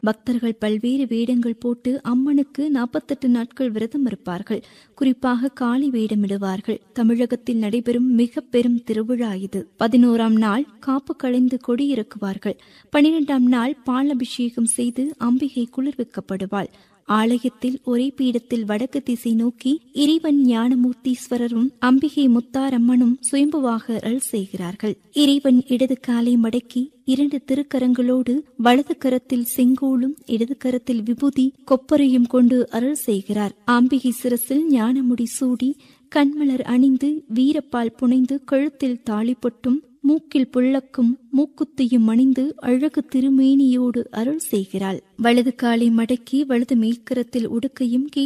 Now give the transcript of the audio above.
பக்தர்கள் பல்வேறு வேடங்கள் போட்டு அம்மனுக்கு நாற்பத்தெட்டு நாட்கள் விரதம் இருப்பார்கள் குறிப்பாக காளி வேடமிடுவார்கள் தமிழகத்தில் நடைபெறும் மிக பெரும் திருவிழா இது பதினோராம் நாள் காப்பு களைந்து கொடி இறக்குவார்கள் பனிரெண்டாம் நாள் பால் அபிஷேகம் செய்து அம்பிகை குளிர்விக்கப்படுவாள் ஆலயத்தில் ஒரே பீடத்தில் வடக்கு திசை நோக்கி இறைவன் ஞானமூர்த்தீஸ்வரரும் அம்பிகை முத்தாரம்மனும் சுயம்புவாக அருள் செய்கிறார்கள் இறைவன் இடது காலை மடக்கி இரண்டு திருக்கரங்களோடு வலது கரத்தில் செங்கோலும் இடது கரத்தில் விபூதி கொப்பரையும் கொண்டு அருள் செய்கிறார் ஆம்பிகை சிரசில் ஞானமுடி சூடி கண்மலர் அணிந்து வீரப்பால் புனைந்து கழுத்தில் தாலி பொட்டும் மூக்கில் புள்ளக்கும் மூக்குத்தியும் அணிந்து அழகு திருமேனியோடு அருள் செய்கிறாள் வலது காலை மடக்கி வலது மேற்கரத்தில் உடுக்கையும்